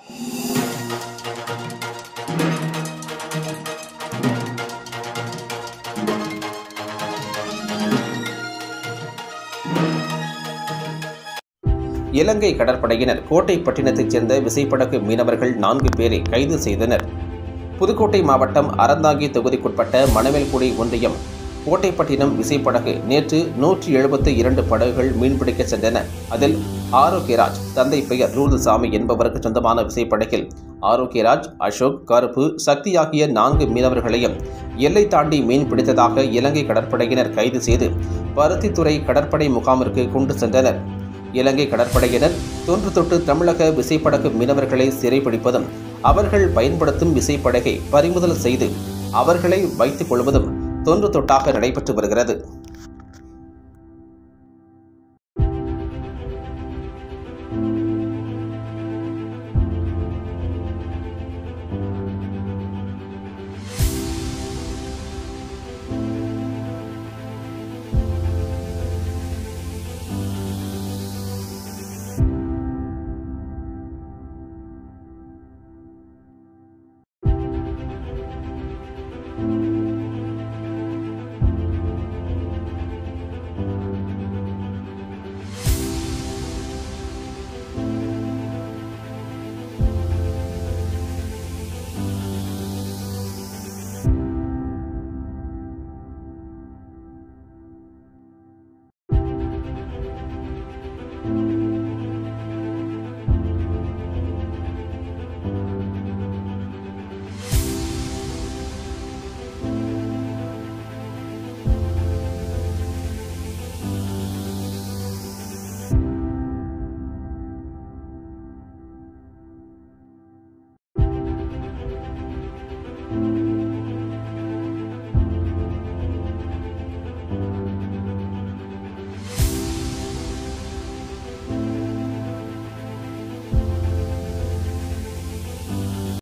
இலங்கை கடற்படையினர் கோட்டைப்பட்டினத்தைச் சேர்ந்த விசைப்படகு மீனவர்கள் நான்கு பேரை கைது செய்தனர் புதுக்கோட்டை மாவட்டம் அறந்தாங்கி தொகுதிக்குட்பட்ட மணமேல்குடி ஒன்றியம் கோட்டைப்பட்டினம் விசைப்படகு நேற்று நூற்றி எழுபத்து இரண்டு படகுகள் மீன்பிடிக்க சென்றன அதில் ஆரோக்கியராஜ் தந்தை பெயர் ரூதுசாமி என்பவருக்கு சொந்தமான விசைப்படகில் ஆரோக்கியராஜ் அசோக் கருப்பு சக்தி ஆகிய நான்கு மீனவர்களையும் எல்லை தாண்டி மீன் பிடித்ததாக இலங்கை கடற்படையினர் கைது செய்து பருத்தித்துறை கடற்படை முகாமிற்கு கொண்டு சென்றனர் இலங்கை கடற்படையினர் தொன்று தொட்டு தமிழக விசைப்படகு மீனவர்களை சிறைப்பிடிப்பதும் அவர்கள் பயன்படுத்தும் விசைப்படகை பறிமுதல் செய்து அவர்களை வைத்துக் கொள்வதும் தொன்று தொட்டாக நடைபெற்று வருகிறது